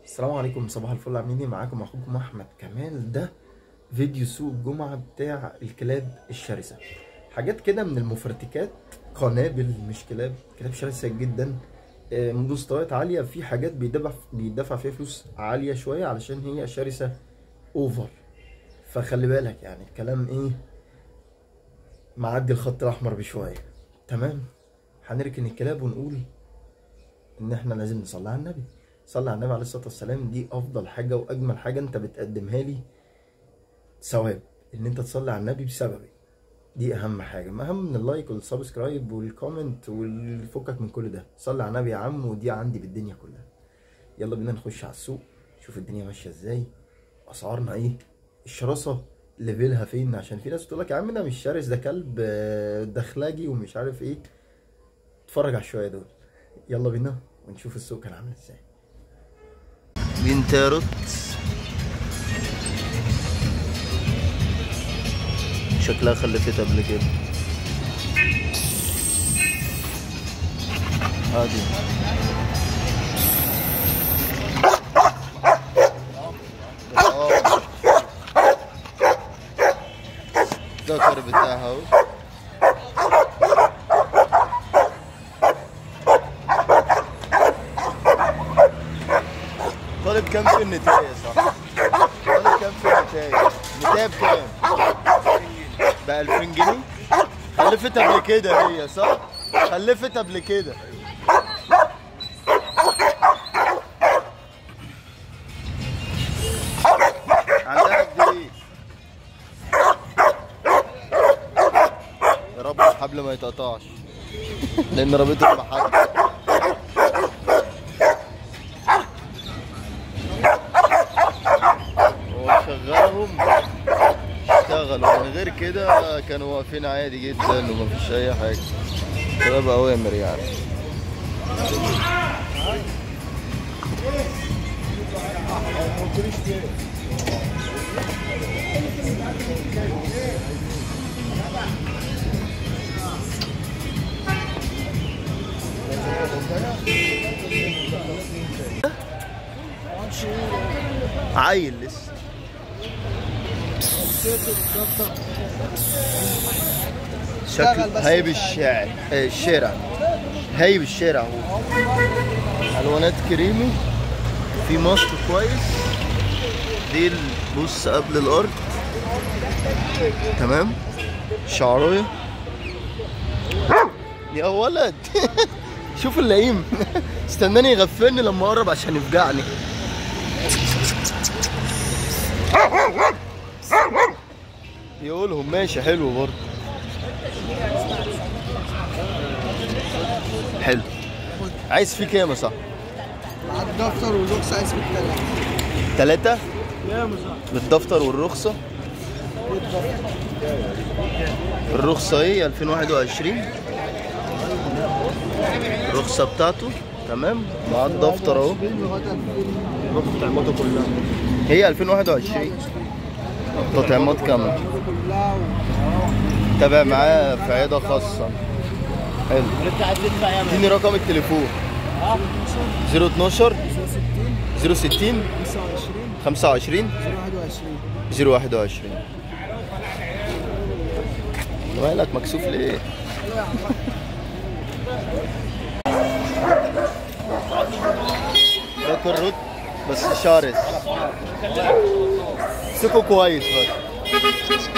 السلام عليكم صباح الفل عاملين ايه معاكم اخوكم احمد كمال ده فيديو سوق الجمعه بتاع الكلاب الشرسه حاجات كده من المفرتكات قنابل مش كلاب كلاب شرسه جدا آه، مستويات عاليه في حاجات بيدفع بيدفع فيها فلوس عاليه شويه علشان هي شرسه اوفر فخلي بالك يعني الكلام ايه معدي الخط الاحمر بشويه تمام هنركن الكلاب ونقول ان احنا لازم نصلي على النبي صلي على النبي عليه الصلاه والسلام دي افضل حاجه واجمل حاجه انت بتقدمها لي ثواب ان انت تصلي على النبي بسببي دي اهم حاجه ما اهم من اللايك والسبسكرايب والكومنت والفكك من كل ده صلي على النبي يا عم ودي عندي بالدنيا كلها يلا بينا نخش على السوق شوف الدنيا ماشيه ازاي اسعارنا ايه الشراسه ليفلها فين عشان في ناس بتقول لك يا عم ده مش شرس ده كلب آه، دخلاجي ومش عارف ايه اتفرج على الشويه دول يلا بينا ونشوف السوق كان عامل ازاي بنتاروت شكلها خلفت قبل كده عادي الذكر بتاعها اهو طالب كام في النتاية صح؟ طالب كام في النتاية؟ النتاية بكام؟ ب 2000 جنيه؟ خلفت قبل كده هي صح؟ خلفت قبل كده عندها قد ايه؟ يا رب الحبل ما يتقطعش لان رابطه بحبل هو شغلهم اشتغلوا من غير كده كانوا واقفين عادي جدا ومفيش اي حاجه شباب اوامر يعني عيل لسه شكل هايب الشارع آه، الشارع هايب الشارع هو الوانات كريمي في ماسك كويس دي بص قبل الارض تمام شعرايه يا ولد شوف اللئيم استناني يغفلني لما اقرب عشان يفجعني يقولهم ماشي حلو برضه حلو عايز فيه كام يا صاحبي؟ الدفتر واللوكس عايز في التلاته ثلاثة يا مصاحب بالدفتر والرخصة الرخصة ايه 2021 الرخصة بتاعته تمام مع الدفتر اهو لغايه 2000 تطعيماته كلها هي 2021 تطعيمات كاملة كلها تابع معاه في عيادة خاصة حلو انت عايز تدفع يا اديني رقم التليفون 012 060 25 25 21 021 مالك مكسوف ليه؟ ده كروت بس شرس سكو كويس بس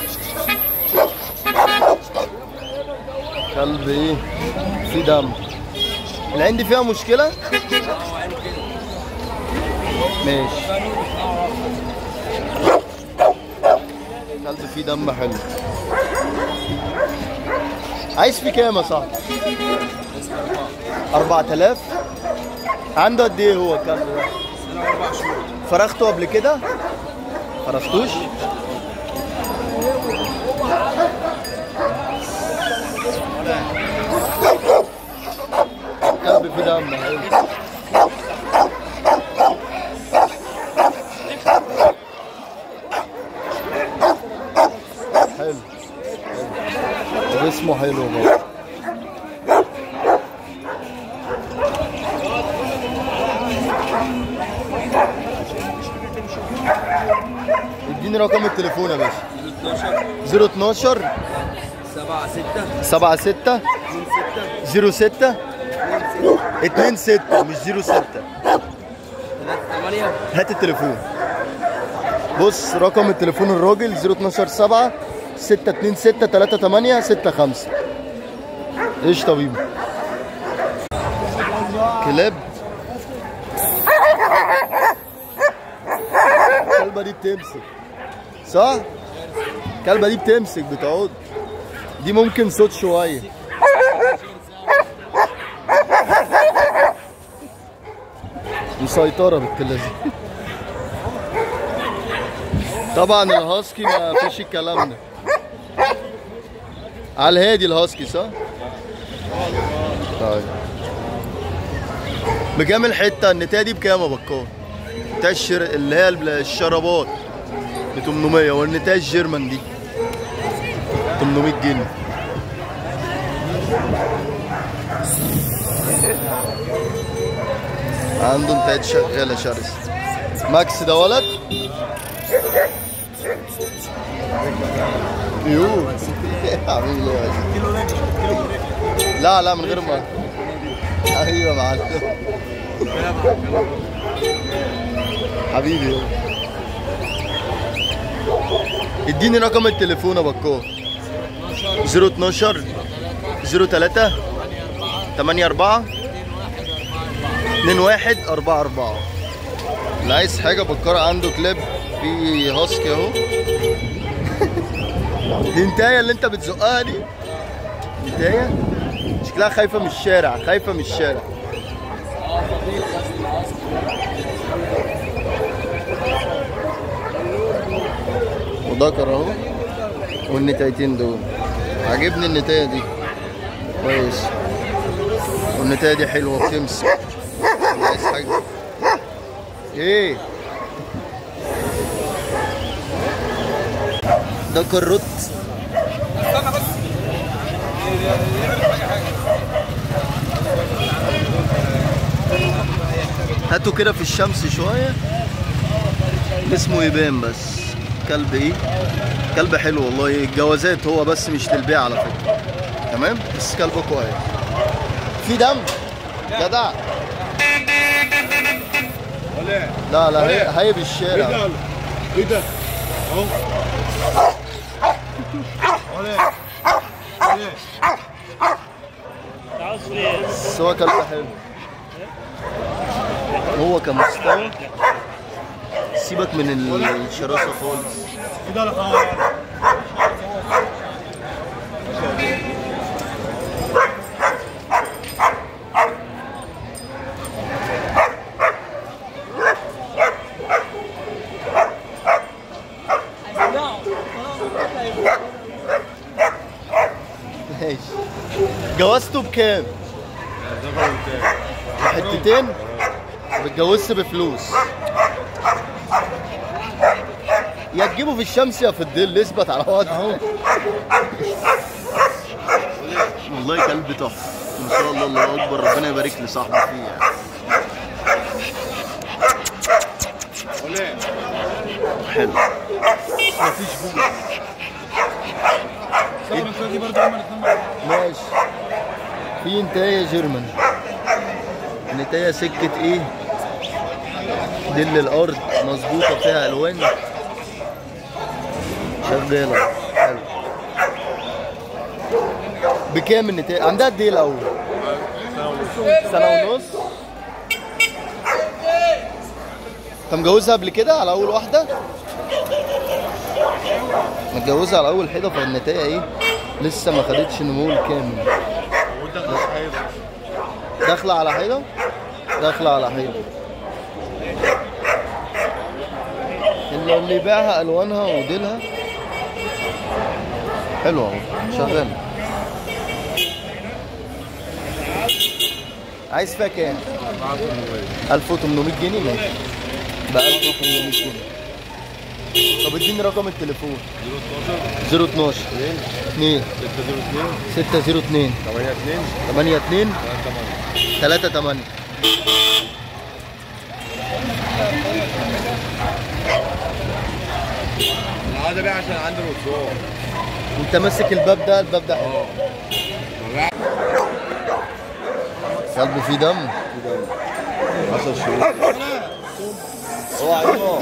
كلب ايه في دم العين دي فيها مشكلة؟ ماشي كلب فيه دم حلو عايز فيه كام يا صاحبي؟ 4000 عنده قد ايه هو الكلب ده؟ فرخته قبل كده؟ فرختوش؟ كلب فيه دم حلو حلو حلو جسمه حلو برضه اديني رقم التليفون يا باشا 12 012 7 6 7 6 2 6 0 6 2 6 مش 0 6 3 8 هات التليفون بص رقم التليفون الراجل 012 7 626 38 65 ايش طبيبي كلاب الكلبة دي بتمسك صح؟ الكلبة دي بتمسك بتعض دي ممكن صوت شوية مسيطرة بنت اللذينة طبعا الهاسكي ما فيش الكلام ده على الهادي الهاسكي صح؟ طيب بكام الحتة النتاية دي بكام يا بكار؟ بتاع الشر... اللي هي الشرابات ب 800 والنتاية الجيرمان دي 800 جنيه عنده نتاية شغالة شرس ماكس ده ولد يو عامل ايه يا باشا؟ لا لا من غير ما ايوه يا معلم حبيبي اديني رقم التليفون يا بكار 012 03 84 21 44 اللي عايز حاجة بكار عنده كليب في هاسكي اهو دي انتايه اللي انت بتزقها دي انتايه شكلها خايفة من الشارع خايفة من الشارع وذكر اهو والنتايتين دول عاجبني النتايه دي كويس والنتايه دي حلوه بتمسك عايز حاجه ايه ده كروت هاتوا كده في الشمس شويه اسمه يبان بس كلب ايه كلب حلو والله الجوازات هو بس مش للبيع على فكره تمام بس كلب كويس في دم جدع لا لا هي هي بالشارع ايه ده؟ اهو ولا بس هو كلب حلو هو كمستوى سيبك من ال- الشراسه خالص كده ولا خلاص ماشي جوازته بكام؟ حتتين؟ ما اتجوزت بفلوس يا تجيبه في الشمس يا في الظل اثبت على وضعه والله كلب تحفه ما شاء الله الله اكبر ربنا يبارك لصاحبه فيه يعني حلو مفيش بوجه دي برضه هما الاثنين مع بعض ماشي في انتايه جيرمان نتايه سكة ايه دل الارض مظبوطة فيها الوان شغالة حلو بكام النتايه عندها قد ايه الاول سنة ونص انت مجوزها قبل كده على اول واحدة متجوزها على اول حيطة فالنتايه ايه لسه ما خدتش نمو الكامل داخلة على حيطة داخلة على حيطة اللي اللي يبيعها الوانها وديلها حلوة اهو شغالة عايز فيها كام؟ 1800 جنيه ماشي ب 1800 جنيه طب اديني رقم التليفون 012 2 602 82 3 8 3 عايز ابيع عشان عندي مشروع انت ماسك الباب ده الباب ده حلو كلب فيه دم 10 شهور هو عينه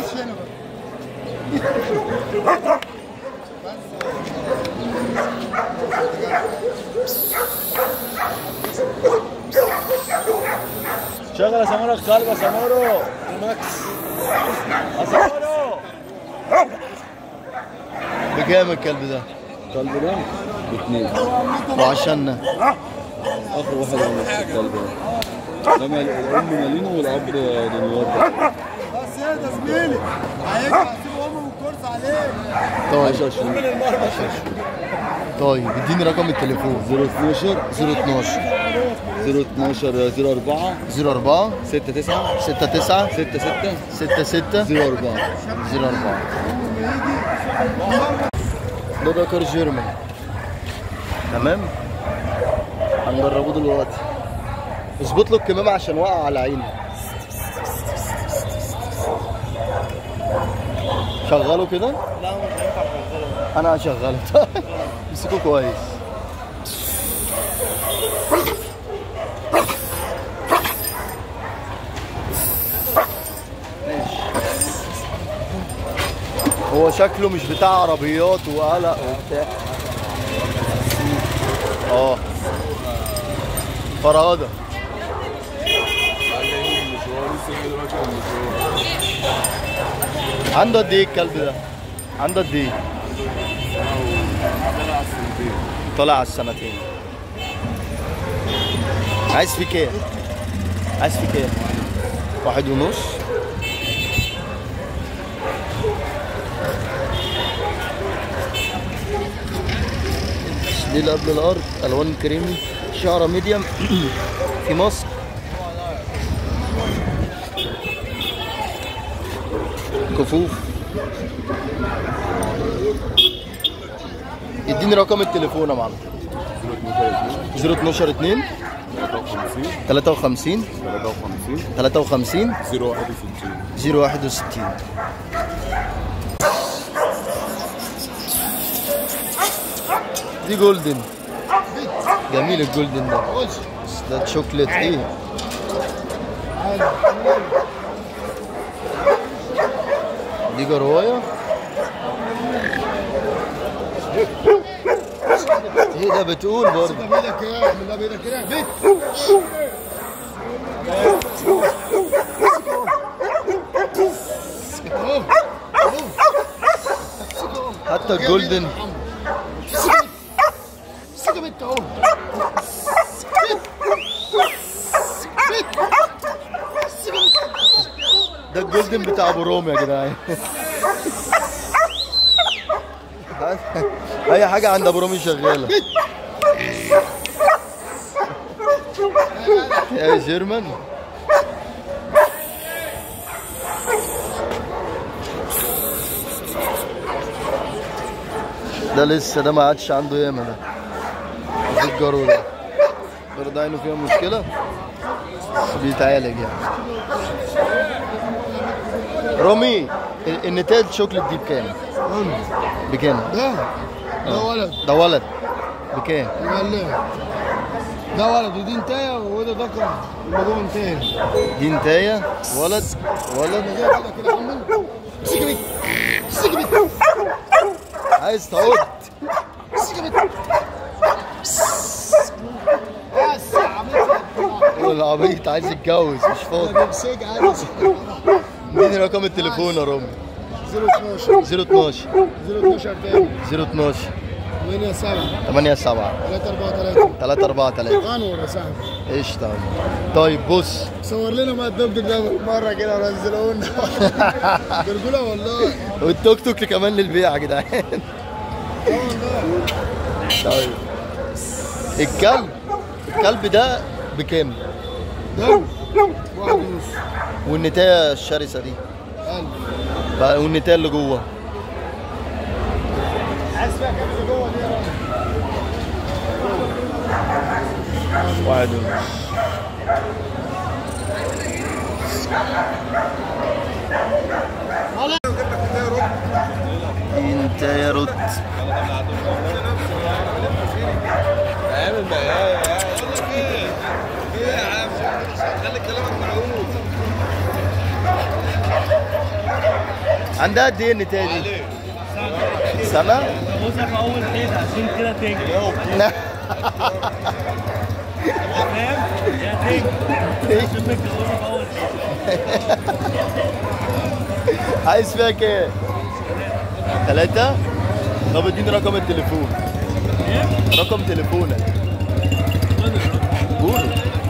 شغل يا سمارة الكلب يا سمارة الماكس يا سمارة بكام الكلب ده؟ الكلب ده باثنين وعشان اخر واحد ونص الكلب ده ده مال- الام مالينو والاب دنيار بس يا ده زميلي هيجمع سيب امه والكرسي عليه طيب 10 شهور طيب اديني رقم التليفون 012 012 012 04 04 69 69 66 66 04 04 ده دكر جيرمان تمام هنجربه دلوقتي اظبط له الكمامة عشان وقع على عيني شغله كده؟ لا مش هينفع انا هشغله امسكه كويس هو شكله مش بتاع عربيات وقلق وبتاع اه فرادة عنده قد ايه الكلب ده؟ عنده قد ايه؟ طلع على السنتين عايز فيه كام؟ عايز فيه كام؟ واحد ونص دي اللي قبل الارض الوان كريمي شعره ميديم في مصر كفوف اديني رقم التليفون يا معلم 012 2 53 53 061 دي جولدن جميل الجولدن ده بس ده شوكليت ايه دي جروايه ايه ده بتقول برضه بايدك كده اعمل ده بايدك كده بيت حتى الجولدن سيبك بنت اهو ده الجولدن بتاع ابو روم يا جدعان اي حاجه عند ابو رومي شغاله يا جيرمان ده لسه ده ما عادش عنده ياما ده في الجرو ده برضه عينه فيها مشكله بس بيتعالج يعني رومي ال- النتاج شوكليت دي بكام؟ بكام؟ ده ده ولد ده ولد بكام؟ يبقى ده ولد ودي انتايه وده ذكر يبقى ده انتايه دي نتاية ولد ولد زي كده كده عمال سيجبت سيجبت عايز تعود سيجبت بس عملت هو العبيط عايز يتجوز مش فاضي بمسك عادي اديني رقم التليفون يا رومي 012 012 012 تاني 012 8 7 8 7 3 4 3 3 4 3 انور يا صاحبي قشطة طيب بص صور لنا ما الدبدب ده مره كده ونزلوه لنا برجوله والله والتوك توك كمان للبيع يا جدعان اه والله طيب الكلب الكلب ده بكام؟ ده واحد ونص والنتاية الشرسة دي قلب بقى والنتاية اللي جوه عايز فيها كام اللي جوه دي يا راجل واحد ونص انت يا رد عامل معايا ايه يا عم خلي كلامك معقول عندها قد ايه النتايه دي؟ سنة؟ بوسه في اول حيطه عشان كده تنجح فاهم؟ يا تنجح شوف انت بوسه في اول حيطه عايز فيها كام؟ ثلاثة؟ طب اديني رقم التليفون رقم تليفونك قول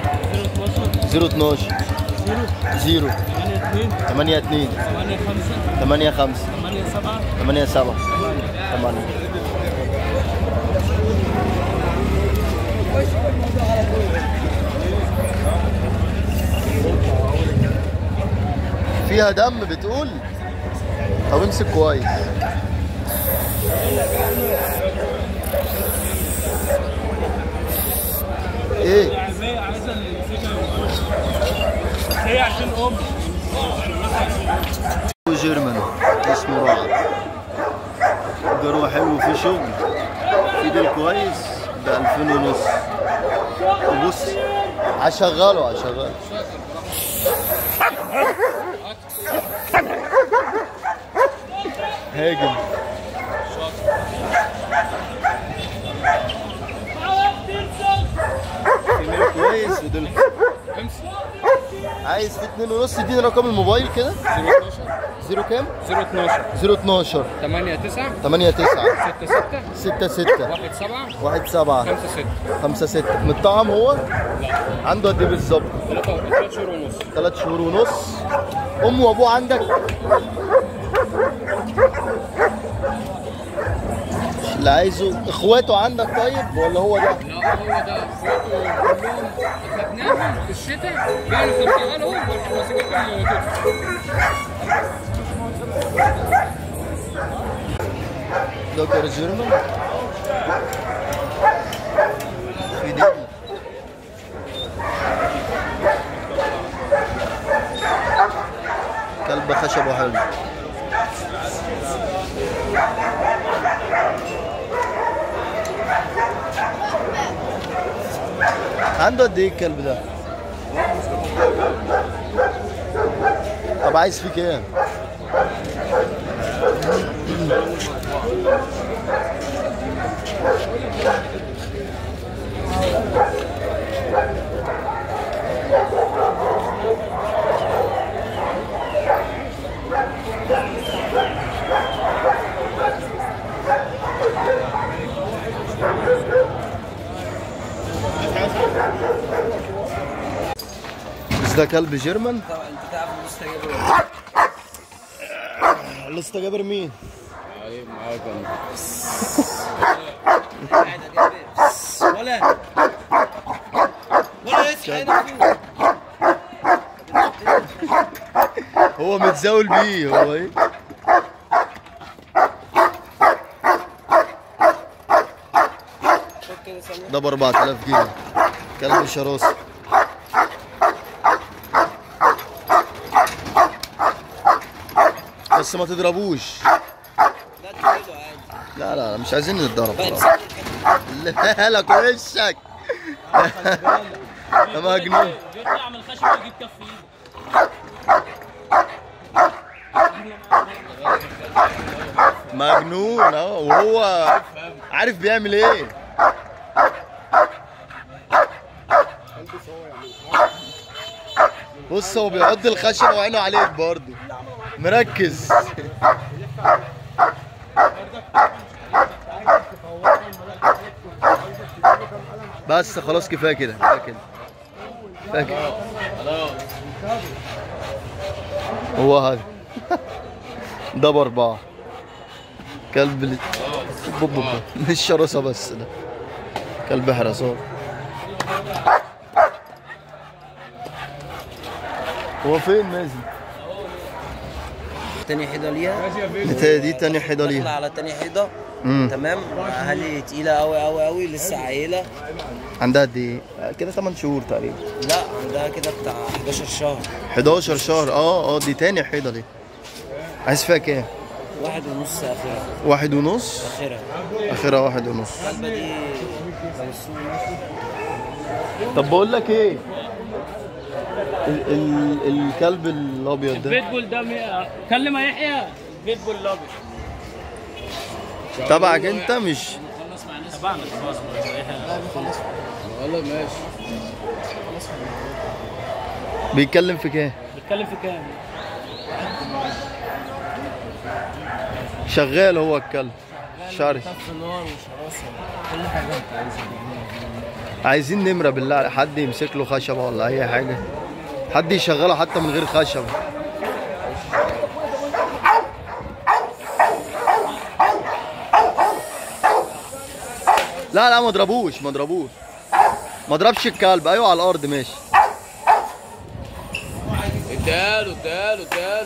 012 0 8 2 8 2 8 5 8 5 8 7 8 7 8 فيها دم بتقول طب امسك كويس ايه هي عايزه اللي يمسكها هي عشان ام جيرمان اسمه رعد جروح حلو في شغل في ديل كويس ب 2000 ونص وبص هشغله هشغله هاجم كمية كويس ودول عايز في اتنين ونص اديني رقم الموبايل كده 012 زيرو كام؟ 012 زيرو 12 8 9 8 9 6 6 6 6 1 7 1 7 5 6 5 6 متطعم هو؟ عنده قد ايه بالظبط؟ 3 شهور ونص 3 شهور ونص امه وابوه عندك؟ اللي عايزه اخواته عندك طيب ولا هو ده؟ لا هو ده اخواته كلهم اخدناهم في الشتاء يعني كنت شغالهم والمساجين دكتور جيرمان في دي كلب خشبه حلو عنده قد ايه الكلب ده؟ طب عايز فيه كام؟ بس ده كلب جيرمان طبعا انت تعرف لسه جايبه لسه جابر مين؟ معاك انا قاعد جايبه ولا ولا يصحى هنا فوق هو متزاول بيه هو ايه؟ شوف كده ثانية ده ب 4000 جنيه كلب شراسي بس ما تضربوش لا تجيبه عادي لا لا مش عايزين نتضرب طيب خلاص. سيبني لا لك وشك ده مجنون بيطلع من الخشب ويجيب كف ايده مجنون اهو وهو عارف بيعمل ايه بص هو بيعض الخشب وعينه عليك برضه مركز بس خلاص كفايه كده كفايه كده كفايه كده هو هذا ده باربعه كلب ل... بوب بوب مش شراسه بس ده كلب حراسات هو فين مازن؟ تاني حيضة ليها دي دي تاني حيضه داخلة ليها على تاني حيضة امم تمام اهالي تقيلة قوي قوي قوي لسه عيلة عندها قد ايه؟ كده 8 شهور تقريبا لا عندها كده بتاع 11 شهر 11 شهر اه اه دي تاني حيضه دي عايز فيها كام؟ واحد ونص اخرها واحد ونص اخرها اخرها واحد ونص الكلبه دي لو السوق ماشي طب بقول لك ايه ال ال الكلب الابيض ده البيتبول ده مي- كلم يا يحيى البيتبول الابيض تبعك انت مش تبعنا خلاص والله ماشي بيتكلم في كام بيتكلم في كام؟ شغال هو الكلب شرس نار وشراسه كل حاجه انت عايزها عايزين نمرة بالله عليك، حد يمسك له خشبة ولا أي حاجة حد يشغله حتى من غير خشبة لا لا ما اضربوش ما اضربوش ما اضربش الكلب ايوه على الارض ماشي اداله اداله اداله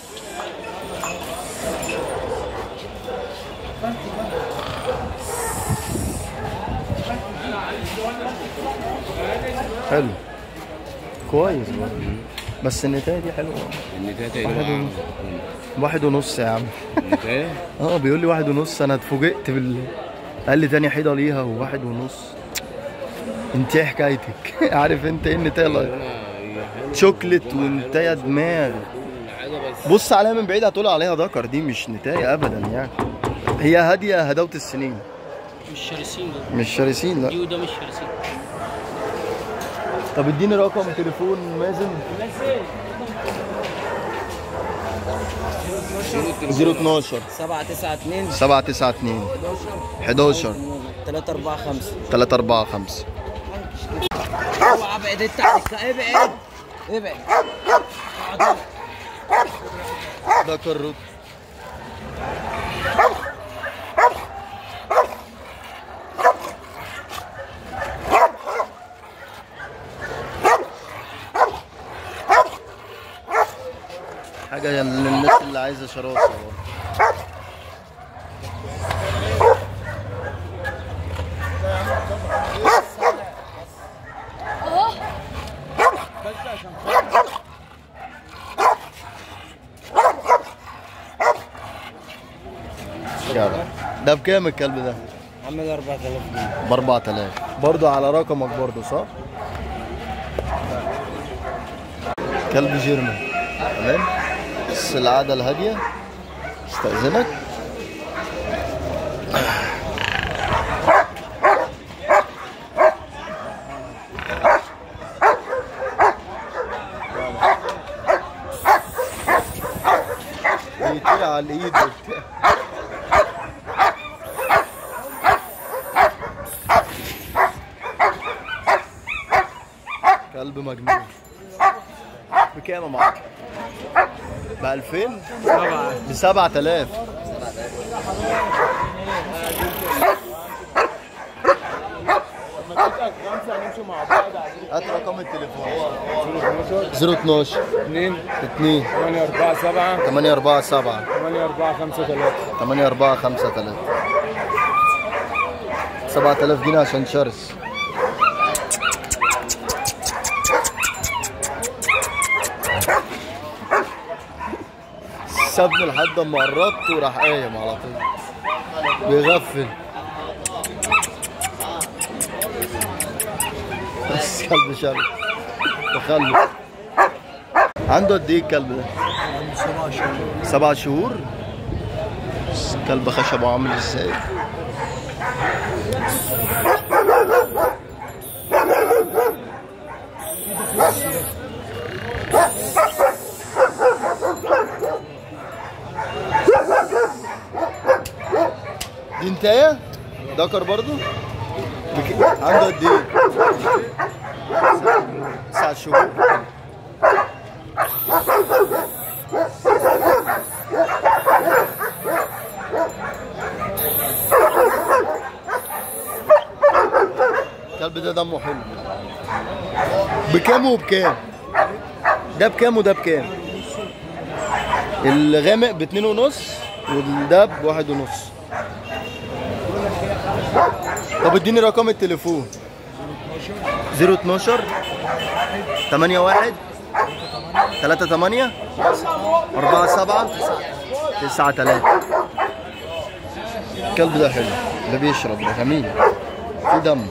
حلو كويس برضه. بس النتاية دي حلوة النتاية واحد تقريبا ونص. واحد ونص يا عم النتاية اه بيقول لي واحد ونص انا اتفوجئت بال قال لي تاني حيطه ليها وواحد ونص انت ايه حكايتك عارف انت ايه النتايه لا- شوكليت وانتايه دماغ حاجة بس بص عليها من بعيد هتقول عليها ذكر دي مش نتايه ابدا يعني هي هاديه هداوه السنين مش شرسين دول مش شرسين لا دي وده مش شرسين طب اديني رقم تليفون مازن 012 7 9 2 792 11 3 4 5 345 اوعى ابعد انت عن الك- ابعد ابعد ده كروت حاجة للناس اللي عايزة شراسة برضه. جدع. ده بكام الكلب ده؟ عامل 4000 جنيه ب 4000 برضه على رقمك برضه صح؟ كلب جيرمان تمام بس العادة الهادية استأذنك بيطير على الايد وبتاع كلب مجنون بكام يا معلم؟ ب 2000 ب 7000 هات رقم التليفون 012 2 2 8 4 7 847 8 4 5 3 8453 7000 جنيه عشان شرس سابني لحد اما قربت وراح قايم على طول بيغفل بس كلب شرس تخلف عنده قد ايه الكلب ده؟ سبع شهور بس كلب خشبه عامل ازاي دي انتايه دكر برضو بك... عنده قد ايه تسع شهور الكلب ده دمه حلو بكام وبكام ده بكام وده بكام الغامق باتنين ونص والده بواحد ونص طب اديني رقم التليفون 012 81 38 47 تسعة تلاتة الكلب ده حلو ده بيشرب ده جميل في دم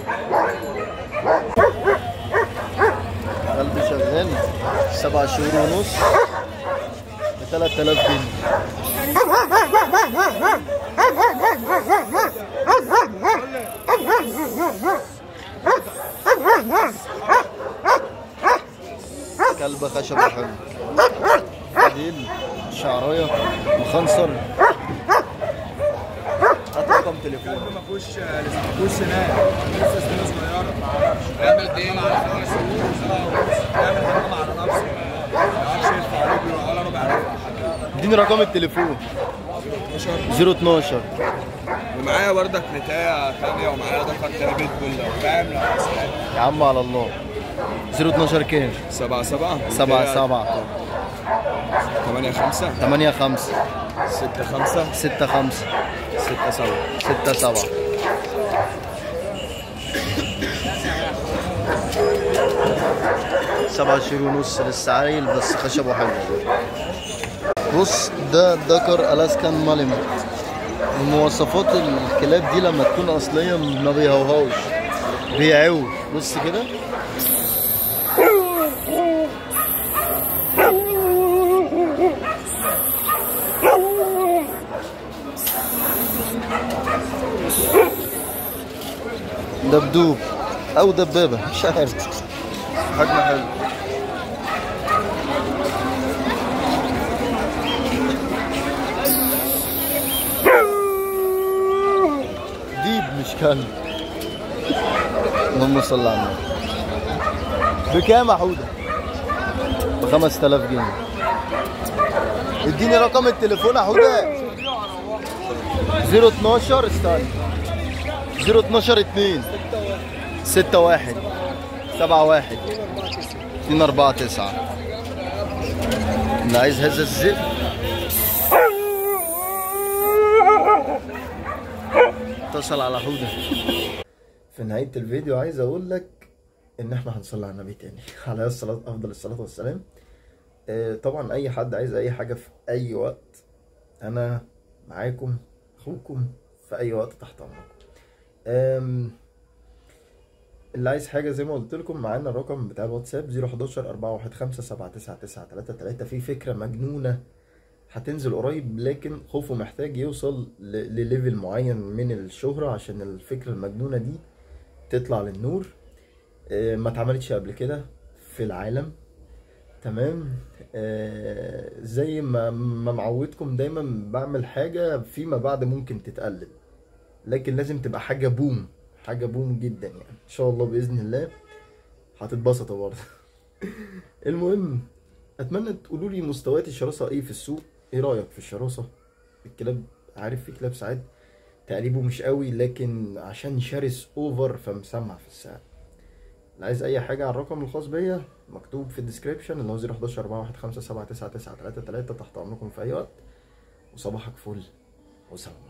كلب شغال سبع شهور ونص ب 3000 جنيه كلب خشب حلو ديل شعرايه مخنصر هات رقم تليفون ما فيهوش ما فيهوش سنان لسه سنانه صغيره ما اعرفش يعمل دين على خمس شهور يعمل حرام على نفسه ما يعرفش يرفع رجله ولا ربع رجل اديني رقم التليفون 012 ومعايا بردك نتايه ثانيه ومعايا ضفر تاني بيت بول فاهم لو عايز حاجه يا عم على الله 012 كام؟ 7 7 7 7 8 5 8 5 6 5 6 5 6 7 6 7 سبعة شهور ونص لسه عايل بس خشبه حلو بص ده دكر الاسكان ماليموت من مواصفات الكلاب دي لما تكون اصليه ما بيهوهوش بيعوي بص كده دبدوب او دبابه مش عارف حجمه حلو ديب مش كلب اللهم صل على النبي بكام يا حوده؟ ب 5000 جنيه اديني رقم التليفون يا حوده 012 استنى 012 2 6 1 7 1 2 4 9 اللي عايز هذا الزئ اتصل على حوده في نهاية الفيديو عايز اقول لك ان احنا هنصلي على النبي تاني عليه الصلاة افضل الصلاة والسلام آه، طبعا اي حد عايز اي حاجة في اي وقت انا معاكم اخوكم في اي وقت تحت امركم أم، اللي عايز حاجة زي ما قلت لكم معانا الرقم بتاع الواتساب 011 415 799 في فكرة مجنونة هتنزل قريب لكن خوفه محتاج يوصل ل- لليفل معين من الشهرة عشان الفكرة المجنونة دي تطلع للنور أه، ما اتعملتش قبل كده في العالم تمام آه زي ما ما معودكم دايما بعمل حاجة فيما بعد ممكن تتقلد لكن لازم تبقى حاجة بوم حاجة بوم جدا يعني ان شاء الله بإذن الله هتتبسطوا برضه المهم اتمنى تقولوا لي مستويات الشراسة ايه في السوق ايه رأيك في الشراسة الكلاب عارف في كلاب ساعات تقريبه مش قوي لكن عشان شرس اوفر فمسمع في السعر اللي عايز اي حاجة على الرقم الخاص بيا مكتوب في الديسكريبشن اللي هو 011 415 799 تحت امركم في اي وقت وصباحك فل وسلام